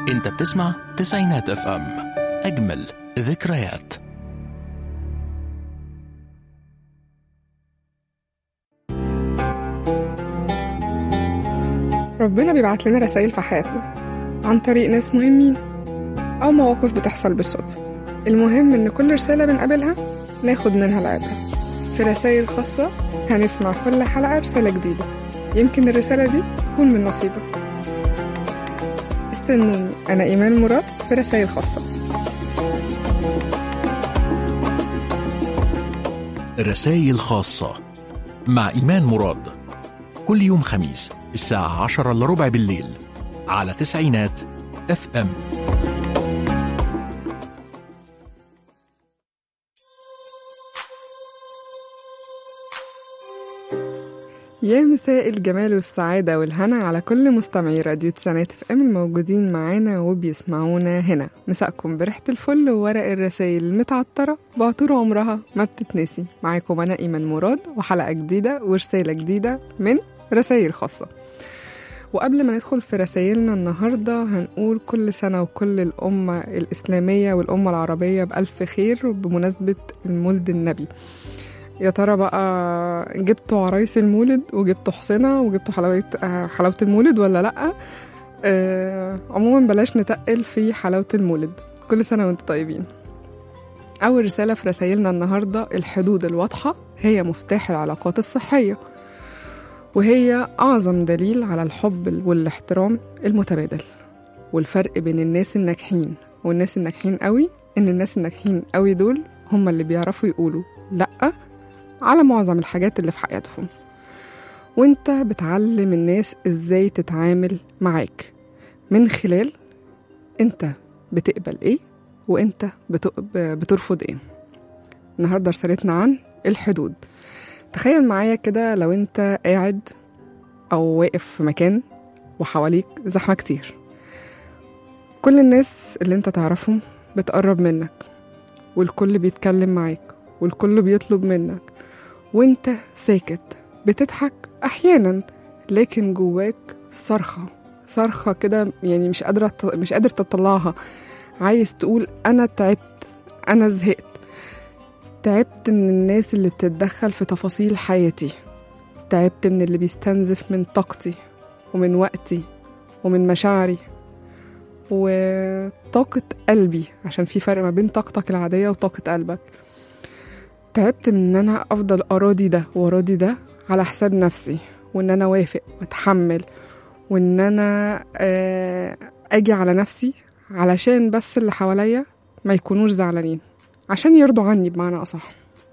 انت بتسمع تسعينات اف ام اجمل ذكريات ربنا بيبعت لنا رسائل في حياتنا عن طريق ناس مهمين أو مواقف بتحصل بالصدفة المهم إن كل رسالة بنقابلها ناخد منها العبرة في رسائل خاصة هنسمع كل حلقة رسالة جديدة يمكن الرسالة دي تكون من نصيبك استنوني أنا إيمان مراد في رسائل خاصة رسائل خاصة مع إيمان مراد كل يوم خميس الساعة عشرة إلا ربع بالليل على تسعينات اف ام يا مساء الجمال والسعادة والهنا على كل مستمعي راديو تسعينات في ام الموجودين معانا وبيسمعونا هنا مساءكم بريحة الفل وورق الرسايل المتعطرة بعطور عمرها ما بتتنسي معاكم أنا إيمان مراد وحلقة جديدة ورسالة جديدة من رسائل خاصة وقبل ما ندخل في رسائلنا النهاردة هنقول كل سنة وكل الأمة الإسلامية والأمة العربية بألف خير بمناسبة المولد النبي يا ترى بقى جبتوا عرايس المولد وجبتوا حسنة وجبتوا حلاوة آه، حلاوة المولد ولا لأ آه عموما بلاش نتقل في حلاوة المولد كل سنة وانتم طيبين أول رسالة في رسائلنا النهاردة الحدود الواضحة هي مفتاح العلاقات الصحية وهي أعظم دليل على الحب والاحترام المتبادل والفرق بين الناس الناجحين والناس الناجحين قوي إن الناس الناجحين قوي دول هم اللي بيعرفوا يقولوا لأ على معظم الحاجات اللي في حياتهم وانت بتعلم الناس ازاي تتعامل معاك من خلال انت بتقبل ايه وانت بت- بترفض ايه النهارده رسالتنا عن الحدود تخيل معايا كده لو انت قاعد او واقف في مكان وحواليك زحمه كتير كل الناس اللي انت تعرفهم بتقرب منك والكل بيتكلم معاك والكل بيطلب منك وانت ساكت بتضحك احيانا لكن جواك صرخه صرخه كده يعني مش قادره مش قادر تطلعها عايز تقول انا تعبت انا زهقت تعبت من الناس اللي بتتدخل في تفاصيل حياتي تعبت من اللي بيستنزف من طاقتي ومن وقتي ومن مشاعري وطاقة قلبي عشان في فرق ما بين طاقتك العادية وطاقة قلبك تعبت من ان انا افضل اراضي ده واراضي ده على حساب نفسي وان انا وافق واتحمل وان انا آه، اجي على نفسي علشان بس اللي حواليا ما يكونوش زعلانين عشان يرضوا عني بمعنى اصح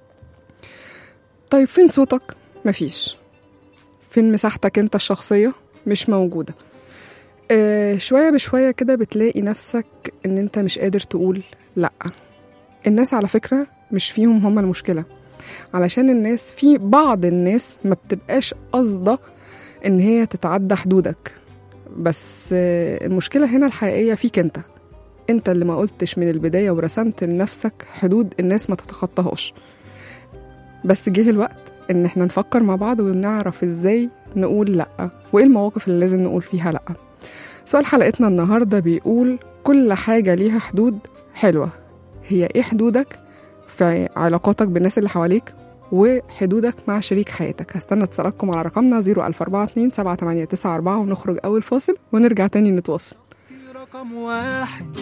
طيب فين صوتك مفيش فين مساحتك انت الشخصيه مش موجوده آه شويه بشويه كده بتلاقي نفسك ان انت مش قادر تقول لا الناس على فكره مش فيهم هما المشكله علشان الناس في بعض الناس ما بتبقاش قاصده ان هي تتعدى حدودك بس آه، المشكله هنا الحقيقيه فيك انت انت اللي ما قلتش من البدايه ورسمت لنفسك حدود الناس ما تتخطاهاش بس جه الوقت ان احنا نفكر مع بعض ونعرف ازاي نقول لا وايه المواقف اللي لازم نقول فيها لا سؤال حلقتنا النهارده بيقول كل حاجه ليها حدود حلوه هي ايه حدودك في علاقاتك بالناس اللي حواليك وحدودك مع شريك حياتك هستنى اتصالاتكم على رقمنا 00427 7894 ونخرج اول فاصل ونرجع تاني نتواصل رقم واحد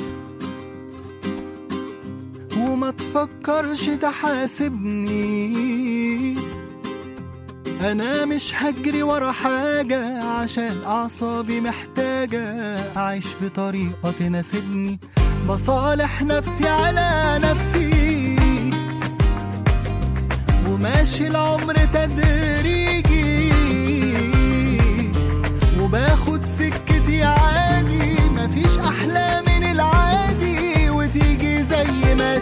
وما تفكرش تحاسبني انا مش هجري ورا حاجة عشان اعصابي محتاجة اعيش بطريقة تناسبني بصالح نفسي على نفسي وماشي العمر تدريجي وباخد سكتي عادي مفيش احلى من العادي وتيجي زي ما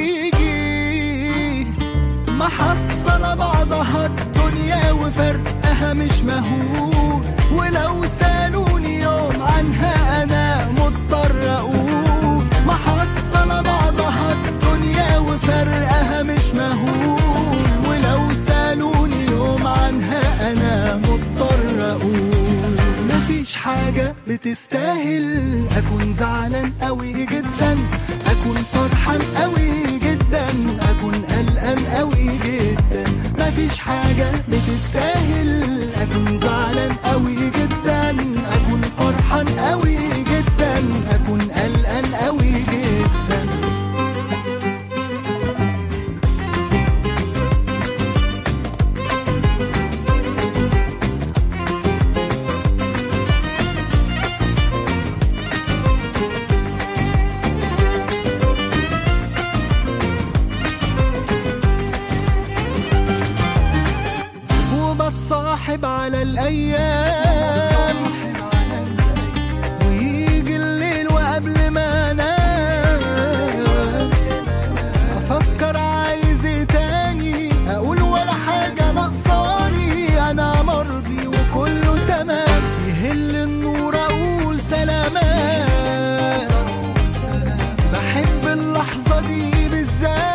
تيجي محصلة بعضها الدنيا وفرقها مش مهول ولو سالوني يوم عنها انا مضطر اقول محصلة بعضها الدنيا وفرقها مش مهول ولو سالوني يوم عنها انا مضطر اقول مفيش مفيش حاجة بتستاهل أكون زعلان قوي جدا أكون فرحان قوي جدا أكون قلقان قوي جدا مفيش حاجة بتستاهل أكون زعلان قوي جدا أكون فرحان قوي جدا أكون قلقان قوي جدا وبتصاحب على الأيام ويجي الليل وقبل ما انام افكر عايز ايه تاني اقول ولا حاجه ناقصاني انا مرضي وكله تمام يهل النور اقول سلامات بحب اللحظه دي بالذات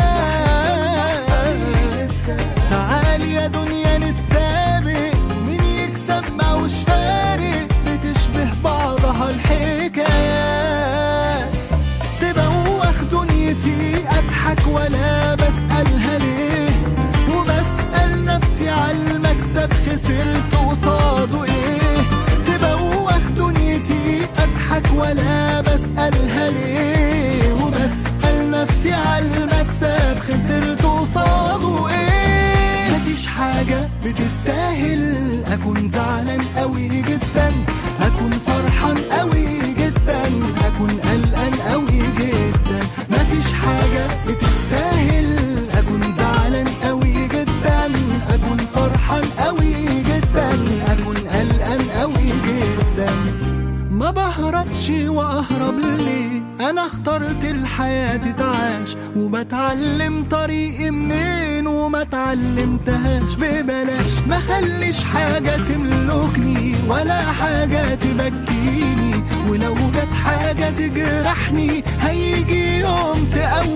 تعالي يا دنيا نتسابق مين يكسب ما وش فارق بتشبه بعضها الحكايات تبوخ دنيتي اضحك ولا بسألها ليه وبسأل نفسي على المكسب خسرت قصاده ايه تبوخ دنيتي اضحك ولا بسألها ليه وبسأل نفسي على المكسب خسرت قصاده ايه مفيش حاجة بتستاهل أكون زعلان قوي جدا أكون فرحان قوي جدا أكون قلقان قوي جدا مفيش حاجة بتستاهل أكون زعلان قوي جدا أكون فرحان قوي جدا أكون قلقان قوي جدا ما بهربش واهرب ليه انا اخترت الحياة تتعاش وبتعلم طريقي منين وما اتعلمتهاش ببلاش ما خليش حاجة تملكني ولا حاجة تبكيني ولو جت حاجة تجرحني هيجي يوم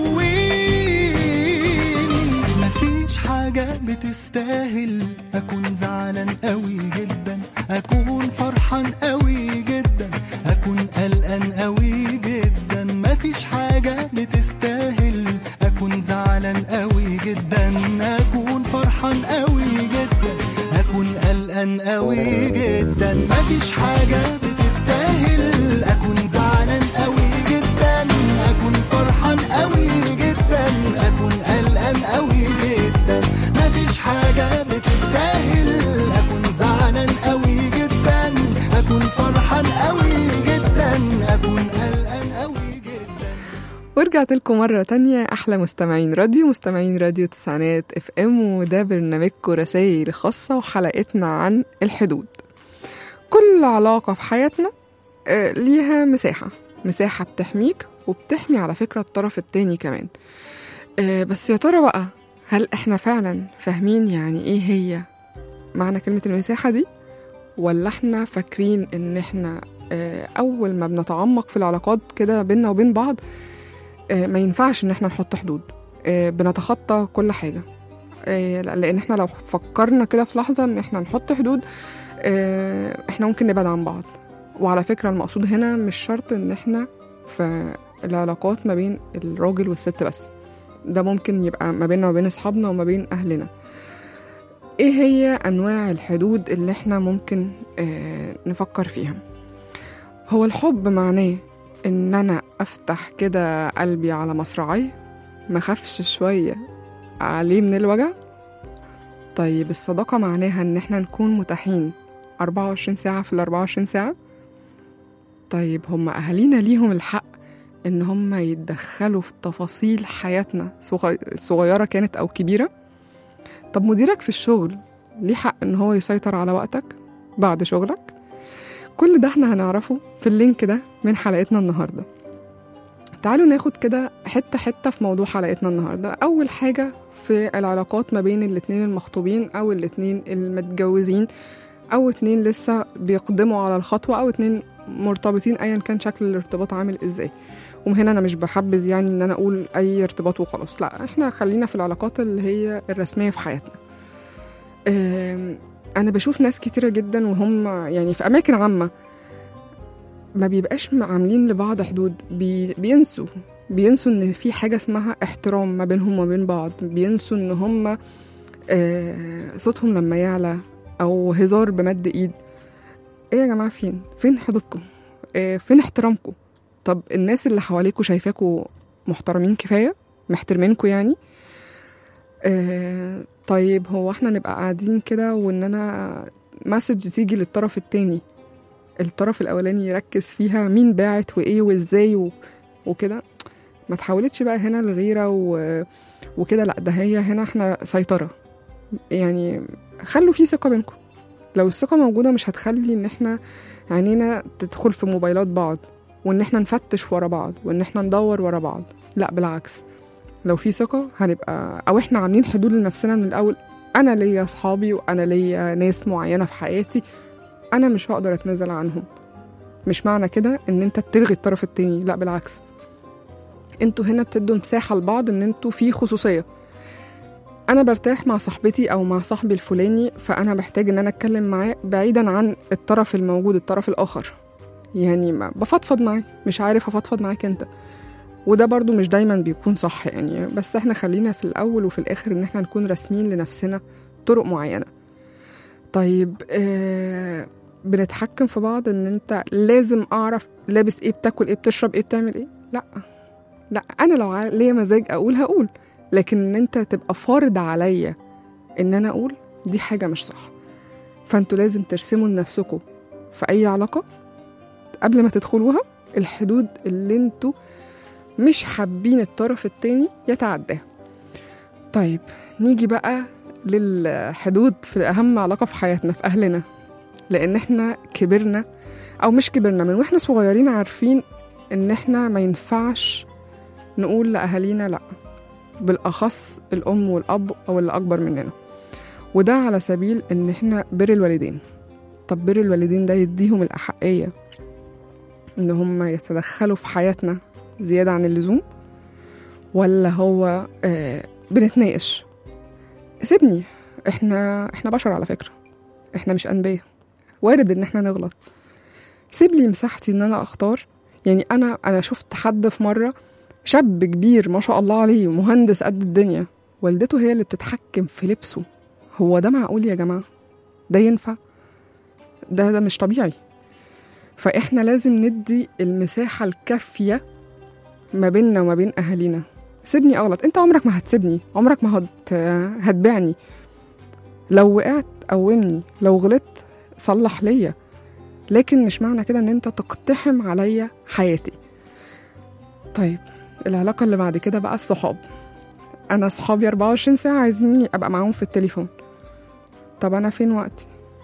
تقويني مفيش حاجة بتستاهل أكون زعلان قوي جدا أكون فرحان قوي جدا أكون قلقان قوي جدا مفيش حاجة بتستاهل أكون زعلان قوي جدا أكون فرحان قوي جدا أكون قلقان قوي جدا مفيش حاجة بتستاهل أكون زعلان قوي جدا أكون فرحان قوي جدا أكون قلقان قوي جدا مفيش حاجة بتستاهل أكون زعلان قوي جدا أكون فرحان قوي جدا أكون قلقان قوي جدا ورجعت لكم مرة تانية أحلى مستمعين راديو مستمعين راديو تسعينات اف ام وده برنامجكم رسائل خاصة وحلقتنا عن الحدود كل علاقة في حياتنا آه، ليها مساحة مساحة بتحميك وبتحمي على فكرة الطرف التاني كمان آه، بس يا ترى بقى هل احنا فعلا فاهمين يعني ايه هي معنى كلمة المساحة دي ولا احنا فاكرين ان احنا آه، اول ما بنتعمق في العلاقات كده بينا وبين بعض آه، ما ينفعش ان احنا نحط حدود آه، بنتخطى كل حاجة آه، لان احنا لو فكرنا كده في لحظة ان احنا نحط حدود آه، احنا ممكن نبعد عن بعض وعلى فكرة المقصود هنا مش شرط ان احنا في العلاقات ما بين الراجل والست بس ده ممكن يبقى ما بيننا وبين اصحابنا وما بين اهلنا ايه هي انواع الحدود اللي احنا ممكن آه نفكر فيها هو الحب معناه ان انا افتح كده قلبي على مصراعيه ما خافش شويه عليه من الوجع طيب الصداقه معناها ان احنا نكون متاحين 24 ساعه في ال 24 ساعه طيب هم اهالينا ليهم الحق ان هم يتدخلوا في تفاصيل حياتنا صغي- صغيره كانت او كبيره طب مديرك في الشغل ليه حق ان هو يسيطر على وقتك بعد شغلك كل ده احنا هنعرفه في اللينك ده من حلقتنا النهارده تعالوا ناخد كده حتة حتة في موضوع حلقتنا النهاردة أول حاجة في العلاقات ما بين الاتنين المخطوبين أو الاتنين المتجوزين أو اتنين لسه بيقدموا على الخطوة أو اتنين مرتبطين أيا كان شكل الارتباط عامل ازاي وهنا أنا مش بحبذ يعني إن أنا أقول أي ارتباط وخلاص لا احنا خلينا في العلاقات اللي هي الرسمية في حياتنا أم، أنا بشوف ناس كتيرة جدا وهم يعني في أماكن عامة ما بيبقاش عاملين لبعض حدود بي بينسوا بينسوا ان في حاجه اسمها احترام ما بينهم وما بين بعض بينسوا ان هم آه صوتهم لما يعلى او هزار بمد ايد ايه يا جماعه فين فين حدودكم آه فين احترامكم طب الناس اللي حواليكوا شايفاكوا محترمين كفايه محترمينكوا يعني آه طيب هو احنا نبقى قاعدين كده وان انا مسج تيجي للطرف التاني الطرف الاولاني يركز فيها مين باعت وايه وازاي و... وكده ما تحاولتش بقى هنا الغيره و... وكده لا ده هي هنا احنا سيطره يعني خلوا في ثقه بينكم لو الثقه موجوده مش هتخلي ان احنا عينينا تدخل في موبايلات بعض وان احنا نفتش ورا بعض وان احنا ندور ورا بعض لا بالعكس لو في ثقه هنبقى او احنا عاملين حدود لنفسنا من الاول انا ليا اصحابي وانا ليا ناس معينه في حياتي انا مش هقدر اتنازل عنهم مش معنى كده ان انت بتلغي الطرف التاني لا بالعكس انتوا هنا بتدوا مساحه لبعض ان انتوا في خصوصيه انا برتاح مع صاحبتي او مع صاحبي الفلاني فانا بحتاج ان انا اتكلم معاه بعيدا عن الطرف الموجود الطرف الاخر يعني ما بفضفض معاه مش عارف افضفض معاك انت وده برضو مش دايما بيكون صح يعني بس احنا خلينا في الاول وفي الاخر ان احنا نكون راسمين لنفسنا طرق معينه طيب آه بنتحكم في بعض ان انت لازم اعرف لابس ايه بتاكل ايه بتشرب ايه بتعمل ايه لا لا انا لو ع- ليا مزاج اقول هقول لكن ان انت تبقى فارض عليا ان انا اقول دي حاجه مش صح فانتوا لازم ترسموا لنفسكم في اي علاقه قبل ما تدخلوها الحدود اللي انتوا مش حابين الطرف التاني يتعداها طيب نيجي بقى للحدود في اهم علاقه في حياتنا في اهلنا لان احنا كبرنا او مش كبرنا من واحنا صغيرين عارفين ان احنا ما ينفعش نقول لاهالينا لا بالاخص الام والاب او اللي اكبر مننا وده على سبيل ان احنا بر الوالدين طب بر الوالدين ده يديهم الاحقيه ان هم يتدخلوا في حياتنا زياده عن اللزوم ولا هو آه بنتناقش سيبني احنا احنا بشر على فكره احنا مش انبياء وارد ان احنا نغلط سيب لي مساحتي ان انا اختار يعني انا انا شفت حد في مره شاب كبير ما شاء الله عليه مهندس قد الدنيا والدته هي اللي بتتحكم في لبسه هو ده معقول يا جماعه ده ينفع ده ده مش طبيعي فاحنا لازم ندي المساحه الكافيه ما بيننا وما بين اهالينا سيبني اغلط انت عمرك ما هتسيبني عمرك ما هت... هتبيعني لو وقعت قومني لو غلطت صلح ليا لكن مش معنى كده ان انت تقتحم عليا حياتي طيب العلاقة اللي بعد كده بقى الصحاب انا صحابي 24 ساعة عايزيني ابقى معاهم في التليفون طب انا فين وقتي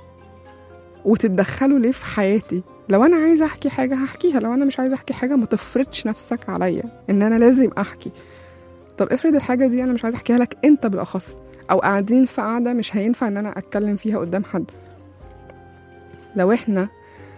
وتتدخلوا ليه في حياتي لو انا عايزه احكي حاجه هحكيها لو انا مش عايزه احكي حاجه ما تفرضش نفسك عليا ان انا لازم احكي طب افرض الحاجه دي انا مش عايزه احكيها لك انت بالاخص او قاعدين في قاعده مش هينفع ان انا اتكلم فيها قدام حد لو احنا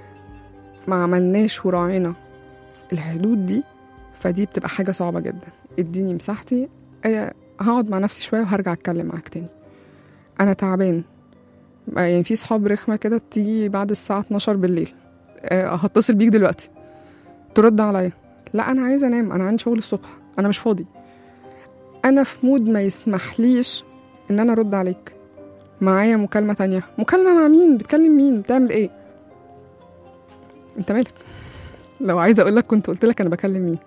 ما عملناش وراعينا الحدود دي فدي بتبقى حاجه صعبه جدا اديني مساحتي آه، هقعد مع نفسي شويه وهرجع اتكلم معاك تاني انا تعبان يعني في صحاب رخمه كده تيجي بعد الساعه 12 بالليل آه، هتصل بيك دلوقتي ترد عليا لا انا عايزه انام انا عندي شغل الصبح انا مش فاضي انا في مود ما يسمحليش ان انا ارد عليك معايا مكالمه تانية مكالمه مع مين بتكلم مين بتعمل ايه انت مالك لو عايزه اقول لك كنت قلت لك انا بكلم مين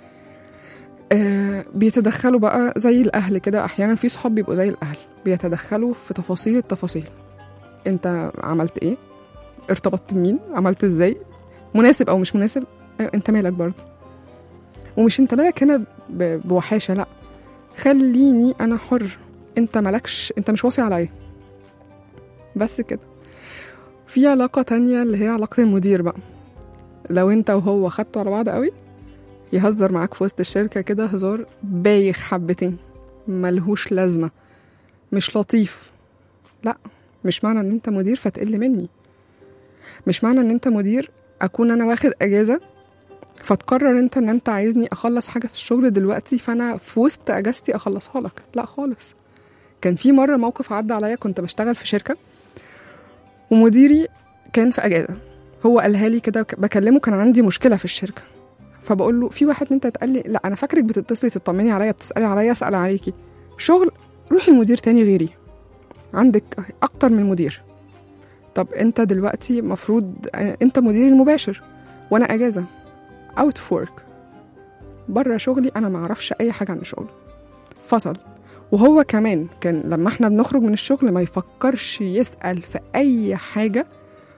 آه بيتدخلوا بقى زي الاهل كده احيانا في صحاب بيبقوا زي الاهل بيتدخلوا في تفاصيل التفاصيل انت عملت ايه ارتبطت بمين عملت ازاي مناسب او مش مناسب أيوة انت مالك برضه ومش انت مالك هنا ب- بوحاشه لا خليني انا حر انت مالكش انت مش واصي عليا بس كده في علاقة تانية اللي هي علاقة المدير بقى لو انت وهو خدتوا على بعض قوي يهزر معاك في وسط الشركة كده هزار بايخ حبتين ملهوش لازمة مش لطيف لا مش معنى ان انت مدير فتقل مني مش معنى ان انت مدير اكون انا واخد اجازة فتقرر انت ان انت عايزني اخلص حاجة في الشغل دلوقتي فانا في وسط اجازتي اخلصها لك لا خالص كان في مرة موقف عدى عليا كنت بشتغل في شركة ومديري كان في اجازة هو قالها لي كده ك- بكلمه كان عندي مشكله في الشركه فبقول له في واحد انت تقال لي لا انا فاكرك بتتصلي تطمني عليا بتسالي عليا اسال عليكي شغل روحي لمدير تاني غيري عندك اكتر من مدير طب انت دلوقتي مفروض انت مديري المباشر وانا اجازه اوت اوف ورك بره شغلي انا ما اعرفش اي حاجه عن شغلي فصل وهو كمان كان لما احنا بنخرج من الشغل ما يفكرش يسال في اي حاجه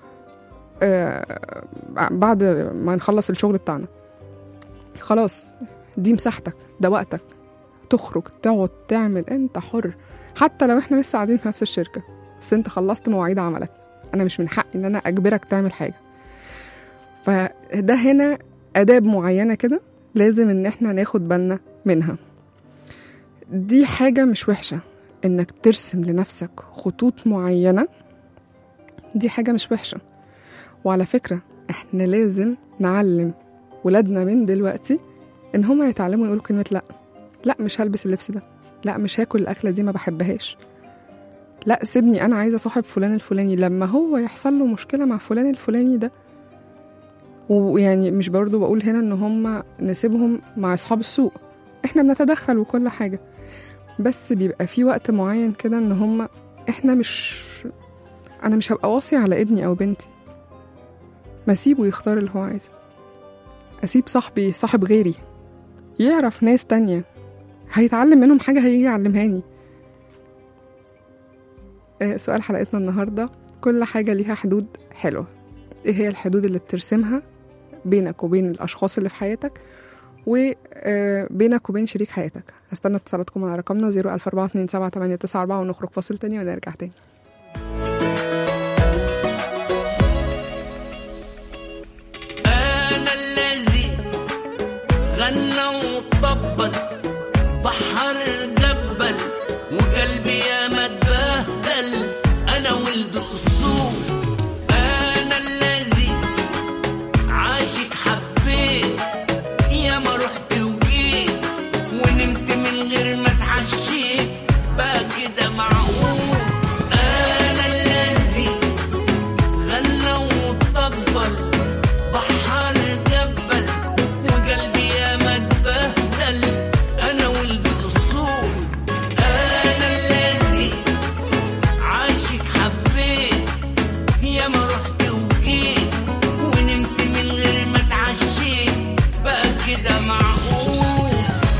آه بعد ما نخلص الشغل بتاعنا خلاص دي مساحتك ده وقتك تخرج تقعد تعمل انت حر حتى لو احنا لسه قاعدين في نفس الشركه بس انت خلصت مواعيد عملك انا مش من حقي ان انا اجبرك تعمل حاجه فده هنا اداب معينه كده لازم ان احنا ناخد بالنا منها دي حاجه مش وحشه انك ترسم لنفسك خطوط معينه دي حاجه مش وحشه وعلى فكره احنا لازم نعلم ولادنا من دلوقتي ان هما يتعلموا يقولوا كلمه لا لا مش هلبس اللبس ده لا مش هاكل الاكله دي ما بحبهاش لا سيبني انا عايزه صاحب فلان الفلاني لما هو يحصل له مشكله مع فلان الفلاني ده ويعني مش برضو بقول هنا ان هم نسيبهم مع اصحاب السوق احنا بنتدخل وكل حاجه بس بيبقى في وقت معين كده ان هم احنا مش انا مش هبقى واصي على ابني او بنتي ما اسيبه يختار اللي هو عايزه اسيب صاحبي صاحب غيري يعرف ناس تانية هيتعلم منهم حاجة هيجي يعلمهاني آه، سؤال حلقتنا النهاردة كل حاجة ليها حدود حلوة ايه هي الحدود اللي بترسمها بينك وبين الأشخاص اللي في حياتك وبينك وبين شريك حياتك هستنى اتصالاتكم على رقمنا 014278994 ونخرج فاصل تاني ونرجع تاني أنا الذي غنى وطبل بحر جبل وقلبي يا ما اتبهدل أنا ولد أصول أنا الذي عاشق حبيت يا ما رحت وجيت ونمت من غير ما اتعشيت بقى كده معقول أنا الذي غنى وطبل بحر جبل وقلبي يا ما اتبهدل انا ولد الاصول انا الذي عاشق حبيت يا ما رحت وجيت ونمت من غير ما اتعشيت بقى كده معقول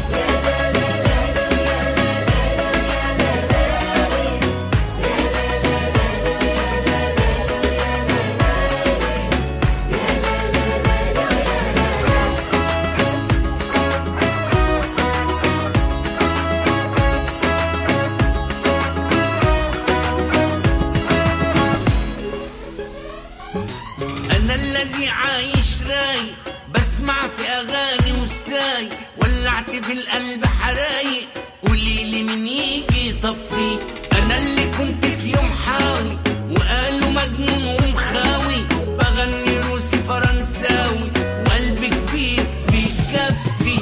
انا الذي عايش رايق بسمع في اغاني وساي ولعت في القلب حرايق قولي لي مين يجي يطفي انا اللي كنت في يوم حاوي وقالوا مجنون ومخاوي بغني روسي فرنساوي وقلبي كبير بيكفي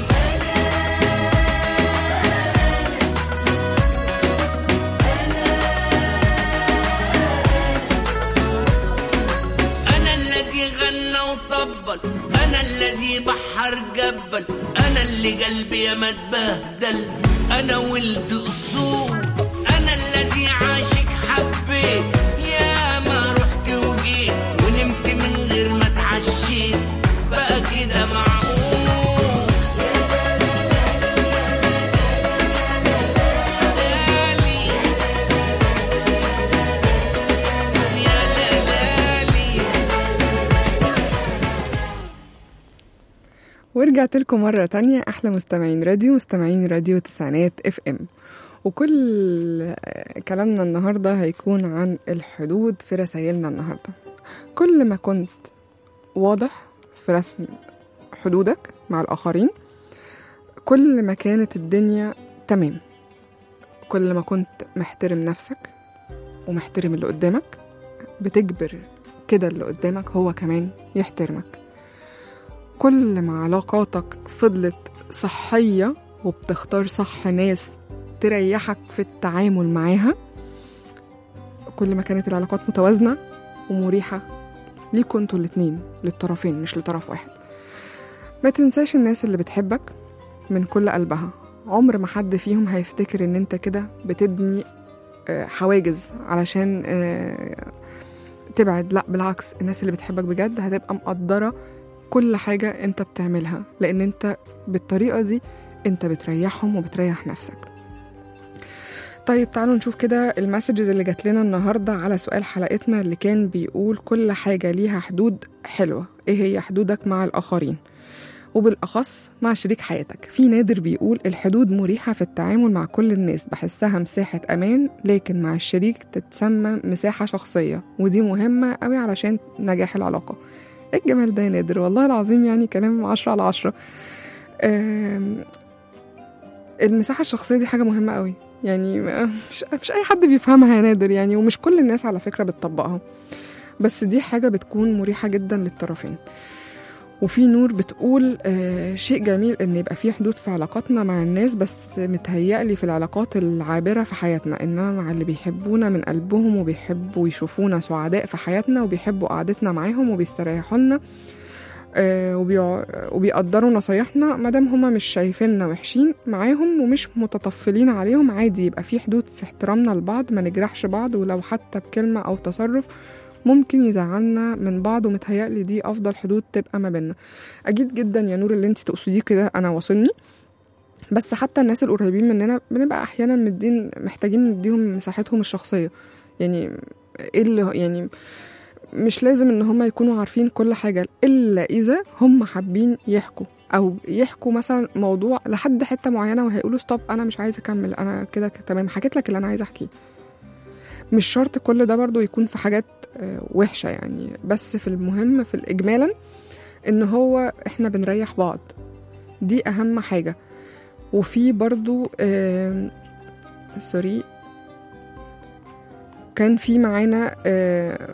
أنا الذي غنى وطبل أنا الذي بحر جبل أنا اللي قلبي يا ما اتبهدل أنا ولد أصول أنا الذي عاشق حبيت يا ما رحت وجيت ونمت من غير ما اتعشيت بقى كده معقول لالي يا لالي ورجعت لكم مرة تانية أحلى مستمعين راديو مستمعين راديو تسعينات اف ام وكل كلامنا النهاردة هيكون عن الحدود في رسائلنا النهاردة كل ما كنت واضح في رسم حدودك مع الآخرين كل ما كانت الدنيا تمام كل ما كنت محترم نفسك ومحترم اللي قدامك بتجبر كده اللي قدامك هو كمان يحترمك كل ما علاقاتك فضلت صحية وبتختار صح ناس تريحك في التعامل معاها كل ما كانت العلاقات متوازنة ومريحة ليكوا انتوا الاتنين للطرفين مش لطرف واحد ما تنساش الناس اللي بتحبك من كل قلبها عمر ما حد فيهم هيفتكر ان انت كده بتبني آه، حواجز علشان آه، تبعد لا بالعكس الناس اللي بتحبك بجد هتبقى مقدرة كل حاجة انت بتعملها لان انت بالطريقة دي انت بتريحهم وبتريح نفسك طيب تعالوا نشوف كده المسجز اللي جات لنا النهارده على سؤال حلقتنا اللي كان بيقول كل حاجة ليها حدود حلوة ايه هي حدودك مع الآخرين وبالأخص مع شريك حياتك في نادر بيقول الحدود مريحة في التعامل مع كل الناس بحسها مساحة أمان لكن مع الشريك تتسمى مساحة شخصية ودي مهمة قوي علشان نجاح العلاقة ايه الجمال ده يا نادر والله العظيم يعني كلام عشرة على عشرة آم، المساحة الشخصية دي حاجة مهمة قوي يعني مش, مش أي حد بيفهمها يا نادر يعني ومش كل الناس على فكرة بتطبقها بس دي حاجة بتكون مريحة جدا للطرفين وفي نور بتقول آه شيء جميل ان يبقى في حدود في علاقاتنا مع الناس بس متهيألي في العلاقات العابرة في حياتنا انما مع اللي بيحبونا من قلبهم وبيحبوا يشوفونا سعداء في حياتنا وبيحبوا قعدتنا معاهم وبيستريحوا لنا آه وبيع... وبيقدروا نصايحنا مادام هما مش شايفيننا وحشين معاهم ومش متطفلين عليهم عادي يبقى في حدود في احترامنا لبعض ما نجرحش بعض ولو حتى بكلمة أو تصرف ممكن يزعلنا من بعض ومتهيألي دي أفضل حدود تبقى ما بينا أكيد جدا يا نور اللي انت تقصديه كده أنا واصلني بس حتى الناس القريبين مننا بنبقى أحيانا مدين محتاجين نديهم مساحتهم الشخصية يعني ايه اللي يعني مش لازم ان هم يكونوا عارفين كل حاجة الا اذا هم حابين يحكوا او يحكوا مثلا موضوع لحد حتة معينة وهيقولوا ستوب انا مش عايز اكمل انا كده ك- تمام حكيت لك اللي انا عايزه احكيه مش شرط كل ده برضو يكون في حاجات آه، وحشة يعني بس في المهم في الإجمالا إن هو إحنا بنريح بعض دي أهم حاجة وفي برضو آم، سوري كان في معانا آه،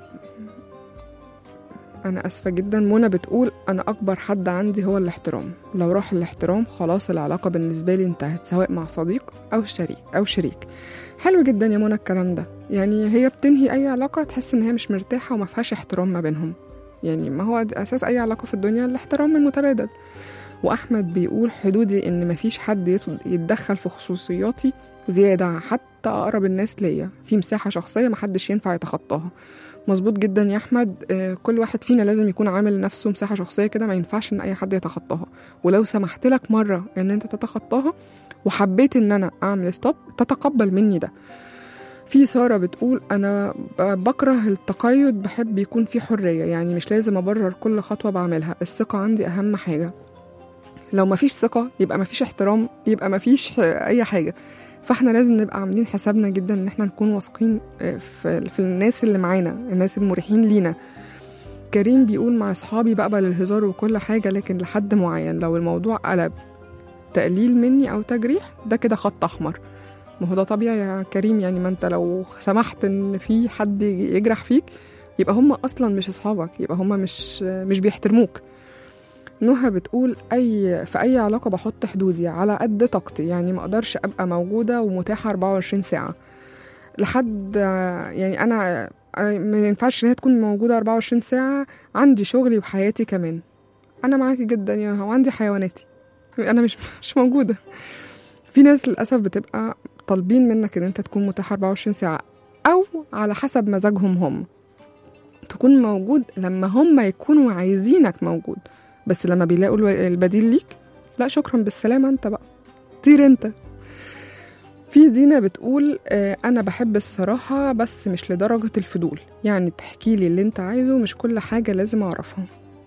أنا أسفة جدا منى بتقول أنا أكبر حد عندي هو الاحترام لو راح الاحترام خلاص العلاقة بالنسبة لي انتهت سواء مع صديق أو شريك أو شريك حلو جدا يا منى الكلام ده يعني هي بتنهي أي علاقة تحس إن هي مش مرتاحة وما فيهاش احترام ما بينهم يعني ما هو ده أساس أي علاقة في الدنيا الاحترام المتبادل وأحمد بيقول حدودي إن مفيش حد يت- يتدخل في خصوصياتي زيادة حتى أقرب الناس ليا في مساحة شخصية محدش ينفع يتخطاها مظبوط جدا يا أحمد آه، كل واحد فينا لازم يكون عامل لنفسه مساحة شخصية كده ما ينفعش إن أي حد يتخطاها ولو سمحت لك مرة إن أنت تتخطاها وحبيت إن أنا أعمل ستوب تتقبل مني ده في سارة بتقول أنا ب- بكره التقيد بحب يكون في حرية يعني مش لازم أبرر كل خطوة بعملها الثقة عندي أهم حاجة لو مفيش ثقة يبقى مفيش احترام يبقى مفيش ح- أي حاجة فاحنا لازم نبقى عاملين حسابنا جدا ان احنا نكون واثقين آه، في, في الناس اللي معانا الناس المريحين لينا كريم بيقول مع اصحابي بقبل الهزار وكل حاجة لكن لحد معين لو الموضوع قلب تقليل مني او تجريح ده كده خط احمر ما هو ده طبيعي يا كريم يعني ما انت لو سمحت ان في حد يجرح فيك يبقى هم اصلا مش اصحابك يبقى هم مش مش بيحترموك نهى بتقول اي في اي علاقه بحط حدودي على قد طاقتي يعني ما اقدرش ابقى موجوده ومتاحه 24 ساعه لحد يعني انا أنا ما ينفعش ان هي تكون موجوده 24 ساعه عندي شغلي وحياتي كمان انا معاكي جدا يا نهى وعندي حيواناتي انا مش مش موجوده في ناس للاسف بتبقى طالبين منك ان انت تكون متاح 24 ساعه او على حسب مزاجهم هم تكون موجود لما هم يكونوا عايزينك موجود بس لما بيلاقوا الو- البديل ليك لا شكرا بالسلامه انت بقى طير انت في دينا بتقول آه، انا بحب الصراحه بس مش لدرجه الفضول يعني تحكي لي اللي انت عايزه مش كل حاجه لازم اعرفها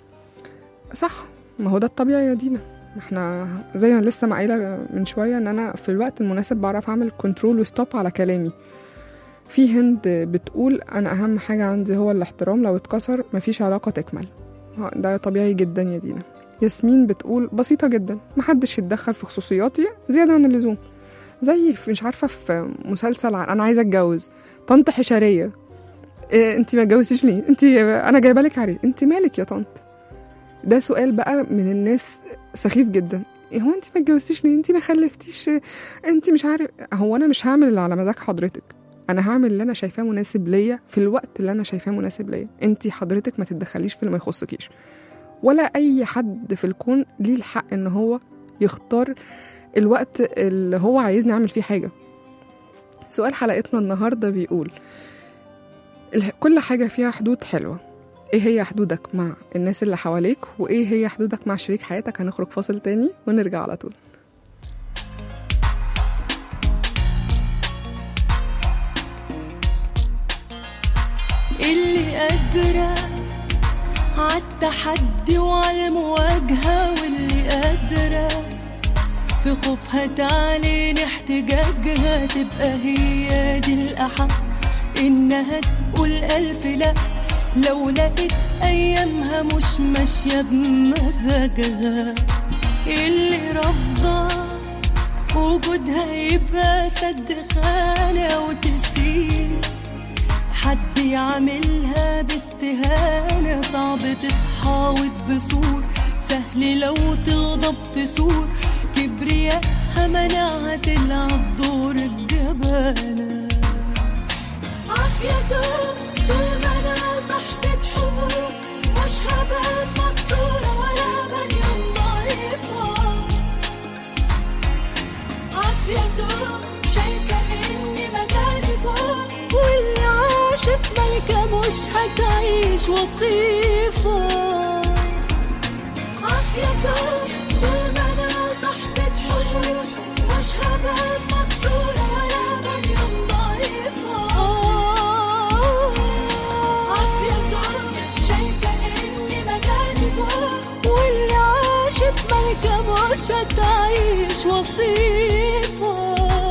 صح ما هو ده الطبيعي يا دينا ما احنا زي ما لسه ما قايله من شويه ان انا في الوقت المناسب بعرف اعمل كنترول وستوب على كلامي في هند بتقول انا اهم حاجه عندي هو الاحترام لو اتكسر مفيش علاقه تكمل ها، ده طبيعي جدا يا دينا ياسمين بتقول بسيطة جدا محدش يتدخل في خصوصياتي زيادة عن اللزوم زي في مش عارفة في مسلسل عن أنا عايزة أتجوز طنط حشرية إيه انت ما اتجوزتيش ليه انت انا جايبه لك عريس انت مالك يا طنط ده سؤال بقى من الناس سخيف جدا إيه هو انت ما اتجوزتيش ليه انت ما خلفتيش انت مش عارف هو انا مش هعمل اللي على مزاج حضرتك انا هعمل اللي انا شايفاه مناسب ليا في الوقت اللي انا شايفاه مناسب ليا انت حضرتك ما تتدخليش في اللي ما يخصكيش ولا اي حد في الكون ليه الحق ان هو يختار الوقت اللي هو عايزني اعمل فيه حاجه سؤال حلقتنا النهارده بيقول ال- كل حاجه فيها حدود حلوه ايه هي حدودك مع الناس اللي حواليك وايه هي حدودك مع شريك حياتك هنخرج فاصل تاني ونرجع على طول اللي قادرة عالتحدي وعالمواجهة واللي قادرة في خوفها تعلن احتجاجها تبقى هي دي الأحق إنها تقول ألف لأ لو لقيت أيامها مش ماشية بمزاجها اللي رافضة وجودها يبقى سد خانة وتسيب حد يعملها باستهانة صعب تتحاوط بسور سهل لو تغضب تسور كبرياءها منعها تلعب دور الجبانة عافية زوج طول ما انا صاحبة حقوق مش هبان مكسورة ولا بنيان ضعيفة عافية زوج شايفة اني مكاني فوق واللي عاشت ملكة مش هتعيش وصيفة عافية زوج طول ما انا صاحبة حقوق مش هبان مكسورة ولا بنيان ضعيفة عافية زوج شايفة اني مكاني فوق واللي عاشت ملكة مش هتعيش وصيفة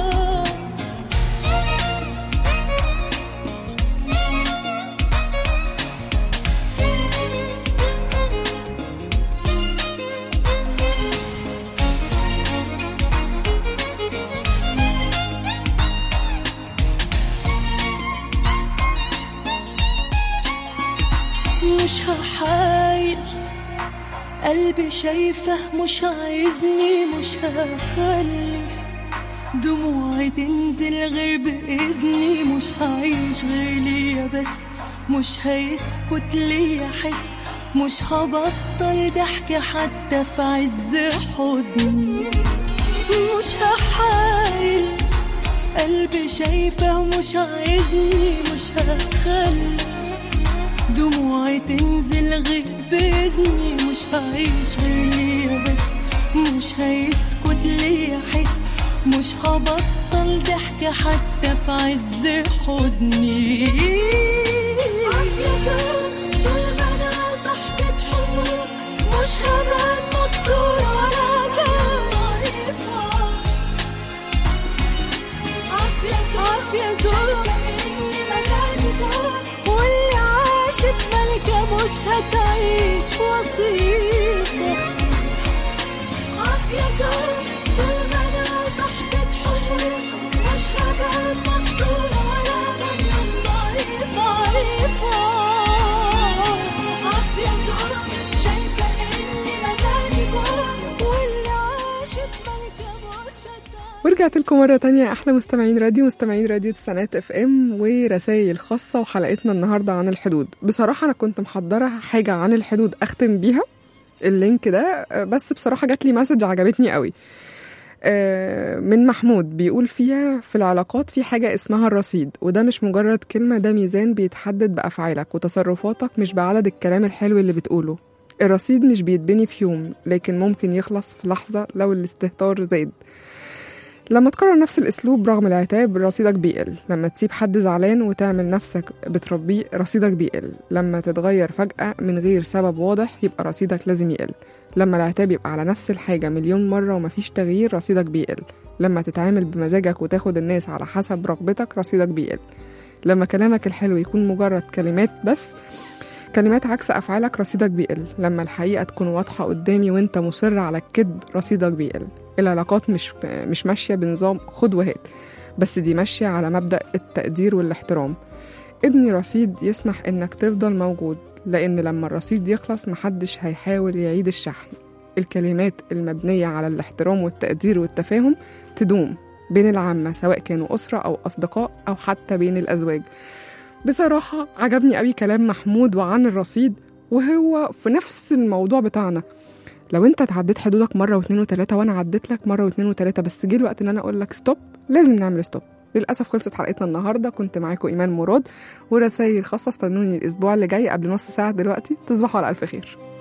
مش هحايل قلبي شايفه مش عايزني مش هخلي دموعي تنزل غير بإذني مش هعيش غير ليا بس مش هيسكت ليا حس مش هبطل ضحك حتى في عز حزني مش هحايل قلبي شايفه مش عايزني مش هخلي دموعي تنزل غير بإذني مش هعيش غير ليا بس مش هيسكت ليا حس مش هبطل ضحك حتى في عز حزني مش هبان مكسورة ولا هبان ضعيفة عافية زوج إني مكاني فوق واللي عاشت ملكة مش هتعيش وصيفة عافية زوج طول ما أنا صاحبة حقوق مش هبان مكسورة ولا بنيان ضعيفة ضعيفة عافية زوج شايفة إني مكاني فوق واللي عاشت ملكة مش هتعيش ورجعت لكم مرة تانية أحلى مستمعين راديو مستمعين راديو تسعينات اف ام ورسائل خاصة وحلقتنا النهاردة عن الحدود بصراحة أنا كنت محضرة حاجة عن الحدود أختم بيها اللينك ده آه، بس بصراحة جات لي مسج عجبتني قوي آه، من محمود بيقول فيها في العلاقات في حاجة اسمها الرصيد وده مش مجرد كلمة ده ميزان بيتحدد بأفعالك وتصرفاتك مش بعدد الكلام الحلو اللي بتقوله الرصيد مش بيتبني في يوم لكن ممكن يخلص في لحظة لو الاستهتار زاد لما تكرر نفس الأسلوب رغم العتاب رصيدك بيقل لما تسيب حد زعلان وتعمل نفسك بتربيه رصيدك بيقل لما تتغير فجأة من غير سبب واضح يبقى رصيدك لازم يقل لما العتاب يبقى على نفس الحاجة مليون مرة ومفيش تغيير رصيدك بيقل لما تتعامل بمزاجك وتاخد الناس على حسب رغبتك رصيدك بيقل لما كلامك الحلو يكون مجرد كلمات بس كلمات عكس أفعالك رصيدك بيقل لما الحقيقة تكون واضحة قدامي وانت مصر على الكذب رصيدك بيقل العلاقات مش مش ماشية بنظام خد وهات بس دي ماشية على مبدأ التقدير والاحترام ابني رصيد يسمح انك تفضل موجود لان لما الرصيد يخلص محدش هيحاول يعيد الشحن الكلمات المبنية على الاحترام والتقدير والتفاهم تدوم بين العامة سواء كانوا أسرة أو أصدقاء أو حتى بين الأزواج بصراحة عجبني قوي كلام محمود وعن الرصيد وهو في نفس الموضوع بتاعنا لو انت تعديت حدودك مرة واتنين وتلاتة وانا عديت لك مرة واتنين وتلاتة بس جه الوقت ان انا اقول لك ستوب لازم نعمل ستوب للأسف خلصت حلقتنا النهاردة كنت معاكم إيمان مراد ورسائل خاصة استنوني الأسبوع اللي جاي قبل نص ساعة دلوقتي تصبحوا على ألف خير